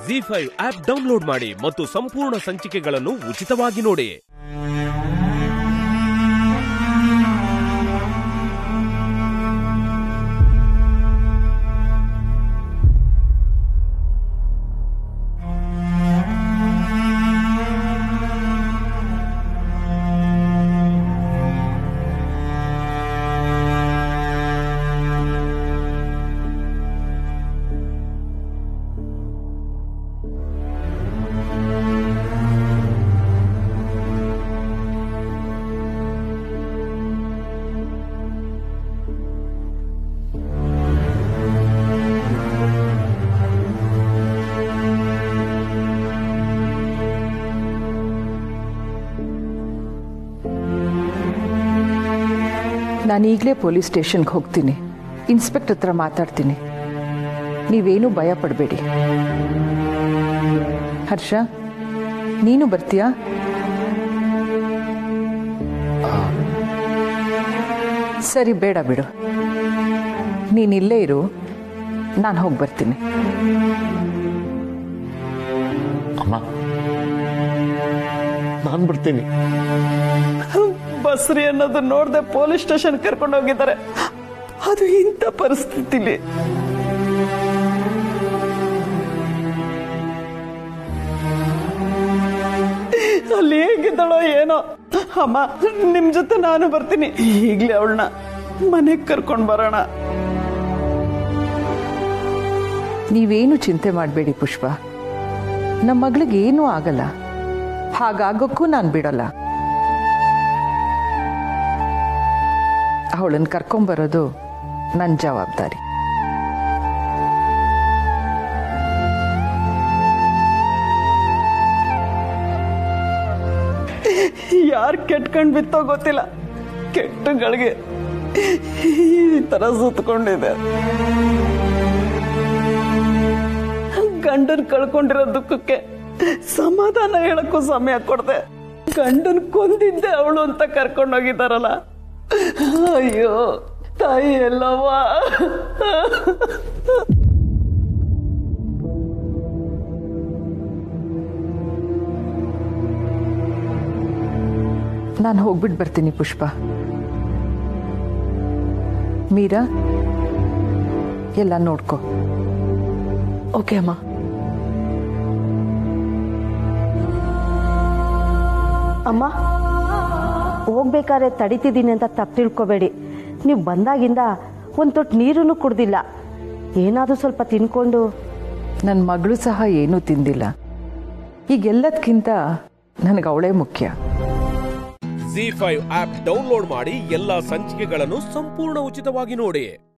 G five app download ಮಾಡಿ ಮತ್ತು ಸಂಪೂರ್ಣ ಸಂಚಿಕೆಗಳನ್ನು ಉಚಿತವಾಗಿ ನೋಡಿ ನಾನು ಈಗಲೇ ಪೊಲೀಸ್ ಸ್ಟೇಷನ್ಗೆ ಹೋಗ್ತೀನಿ ಇನ್ಸ್ಪೆಕ್ಟರ್ ಹತ್ರ ಮಾತಾಡ್ತೀನಿ ನೀವೇನೂ ಭಯ ಪಡಬೇಡಿ ಹರ್ಷ ನೀನು ಬರ್ತೀಯಾ ಸರಿ ಬೇಡ ಬಿಡು ನೀನು ಇಲ್ಲೇ ಇರು ನಾನು ಹೋಗಿ ಬರ್ತೀನಿ ಅಮ್ಮ ನಾನು ಬರ್ತೀನಿ ಬಸ್ರಿ ಅನ್ನೋದು ನೋಡ್ದೆ ಪೊಲೀಸ್ ಸ್ಟೇಷನ್ ಕರ್ಕೊಂಡು ಹೋಗಿದ್ದಾರೆ ಅದು ಇಂಥ ಪರಿಸ್ಥಿತಿಲಿ ಅಲ್ಲಿ ಹೇಗಿದ್ದಾಳೋ ಏನೋ ಅಮ್ಮ ನಿಮ್ ಜೊತೆ ನಾನು ಬರ್ತೀನಿ ಈಗ್ಲೇ ಅವಳನ್ನ ಮನೆಗೆ ಕರ್ಕೊಂಡು ಬರೋಣ ನೀವೇನು ಚಿಂತೆ ಮಾಡಬೇಡಿ ಪುಷ್ಪ ನಮ್ಮ ಮಗಳಿಗೆ ಏನೂ ಆಗಲ್ಲ ಹಾಗಾಗೋಕ್ಕೂ ನಾನು ಬಿಡಲ್ಲ ಅವಳನ್ನು ಕರ್ಕೊಂಬರೋದು ನನ್ನ ಜವಾಬ್ದಾರಿ ಯಾರು ಕೆಟ್ಕೊಂಡ್ ಬಿತ್ತೋ ಗೊತ್ತಿಲ್ಲ ಕೆಟ್ಟಗಳಿಗೆ ಈ ತರ ಸುತ್ತಕೊಂಡಿದೆ ಗಂಡನ್ ಕಳ್ಕೊಂಡಿರೋ ದುಃಖಕ್ಕೆ ಸಮಾಧಾನ ಹೇಳಕ್ಕೂ ಸಮಯ ಕೊಡ್ದೆ ಗಂಡನ್ ಕೊಂದಿದ್ದೆ ಅವಳು ಅಂತ ಕರ್ಕೊಂಡೋಗಿದ್ದಾರಲ್ಲ ಅಯ್ಯೋ ತಾಯಿ ಎಲ್ಲವ್ವ ನಾನು ಹೋಗ್ಬಿಟ್ಟು ಬರ್ತೀನಿ ಪುಷ್ಪ ಮೀರಾ ಎಲ್ಲ ನೋಡ್ಕೊ ಓಕೆ ಅಮ್ಮ ಅಮ್ಮ ಹೋಗ್ಬೇಕಾದ್ರೆ ತಡಿತಿದ್ದೀನಿ ಅಂತ ತಪ್ಪು ತಿಳ್ಕೊಬೇಡಿ ನೀವು ಬಂದಾಗಿಂದ ಒಂದು ತೊಟ್ಟು ನೀರನ್ನು ಕುಡ್ದಿಲ್ಲ ಏನಾದರೂ ಸ್ವಲ್ಪ ತಿನ್ಕೊಂಡು ನನ್ನ ಮಗಳು ಸಹ ಏನೂ ತಿಂದಿಲ್ಲ ಈಗೆಲ್ಲದಕ್ಕಿಂತ ನನಗೆ ಅವಳೇ ಮುಖ್ಯ ಜಿ ಫೈವ್ ಆಪ್ ಡೌನ್ಲೋಡ್ ಮಾಡಿ ಎಲ್ಲಾ ಸಂಚಿಕೆಗಳನ್ನು ಸಂಪೂರ್ಣ ಉಚಿತವಾಗಿ ನೋಡಿ